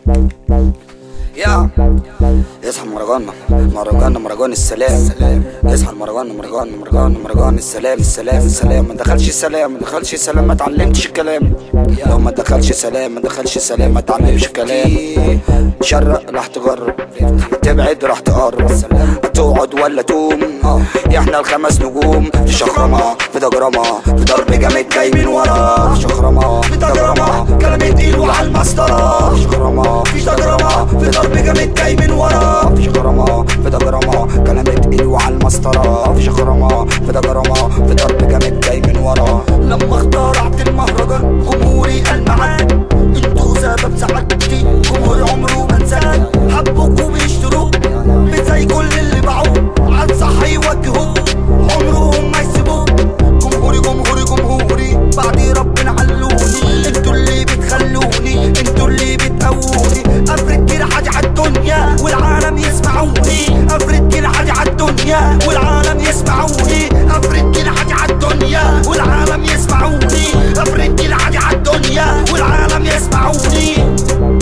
يا يصحى المهرجان مهرجان مهرجان السلام يصحى المهرجان مهرجان مهرجان مهرجان السلام السلام السلام ما دخلش سلام ما دخلش سلام ما اتعلمتش الكلام لو ما دخلش سلام ما دخلش سلام ما اتعلمش الكلام تشرق راح تجرب تبعد راح تقرب تقعد ولا تقوم احنا الخمس نجوم في شخرمة في دجرمة في ضرب جامد جاي من ورا في شخرمة في دجرمة كلام تقيل وعلى المسطرة في شخرمة في دجرمة في ضرب جامد جاي من ورا في شخرمة في دجرمة كلام تقيل وعلى المسطرة في شخرمة في دجرمة في ضرب جامد جاي من ورا لما اخترعت المهرجان جمهوري قال معاك انتوا سبب سعادتي جمهور عمره ما انساك حبوك وبيشتروك مش زي كل اللي باعوك عاد صح يوجهوك عمرهم ما يسيبوك جمهوري جمهوري جمهوري بعد ربنا علوني انتوا اللي بتخلوني انتوا اللي بتقووني افرد كده حاجة عالدنيا والعالم يسمعوني افرد كده حاجة عالدنيا والعالم يسمعوني افرد كده حاجة عالدنيا والعالم يسمعوني افرد كده حاجة عالدنيا والعالم يسمعوني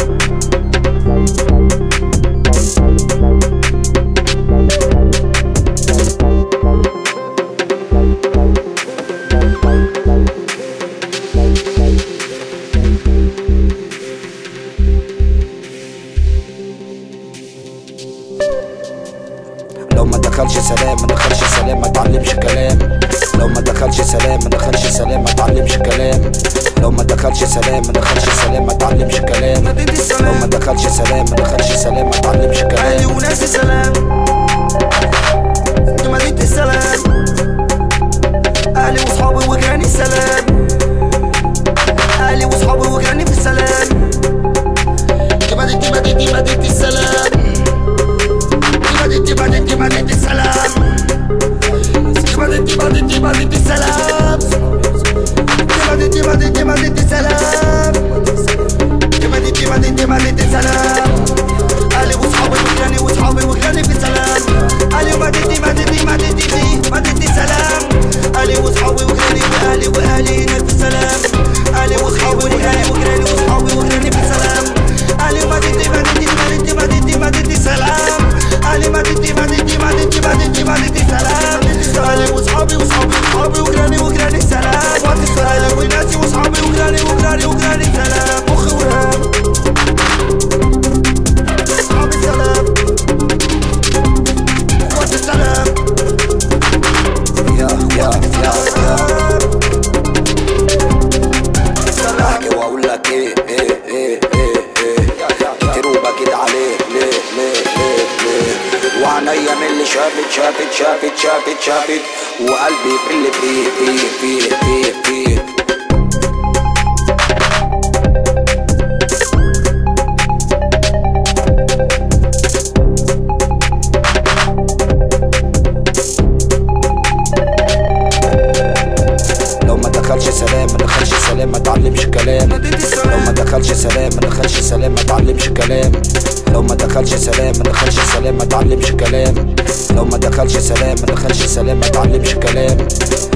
لو ما دخلش سلام ما دخلش سلام ما اتعلمش كلام لو ما دخلش سلام ما دخلش سلام ما اتعلمش كلام لو ما دخلش سلام ما دخلش سلام ما اتعلمش كلام لو ما دخلش سلام ما دخلش سلام ما اتعلمش اهلي كلام وناسي سلام دي مدينة السلام اهلي وصحابي وجيراني السلام اهلي وصحابي وجيراني في السلام دي مدينة دي مدينة دي مدينة السلام دي مدينة دي مدينة دي مدينة السلام دي مدينة دي مدينة دي مدينة السلام دي مدينة دي مدينة دي مدينة السلام دي مدينة دي مدينة دي مدينة السلام اهلي وصحابي وجيراني وصحابي وجيراني في السلام اهلي ومدينتي مدينتي مدينتي في مدينتي سلام اهلي وصحابي وجيراني واهلي واهلي هناك في السلام اهلي وصحابي وجيراني وجيراني وصحابي وجيراني في السلام اهلي ومدينتي مدينتي مدينتي مدينتي مدينتي سلام اهلي مدينتي مدينتي مدينتي مدينتي مدينتي سلام اهلي وصحابي وصحابي وصحابي وجيراني وجيراني سلام اهلي وناسي وصحابي وجيراني وجيراني وجيراني سلام مخي ورهاب اصحاب السلام اخوات السلام يا يا يا يا احكي واقول لك ايه ايه ايه ايه ايه كتير وبكيت عليه ليه ليه ليه ليه وعينيا من اللي شافت شافت شافت شافت شافت وقلبي في اللي فيه فيه فيه فيه فيه لو ما دخلش سلام ما دخلش سلام ما اتعلمش كلام لو ما دخلش سلام ما دخلش سلام ما اتعلمش كلام لو ما دخلش سلام ما دخلش سلام ما اتعلمش كلام لو ما دخلش سلام ما دخلش سلام ما اتعلمش كلام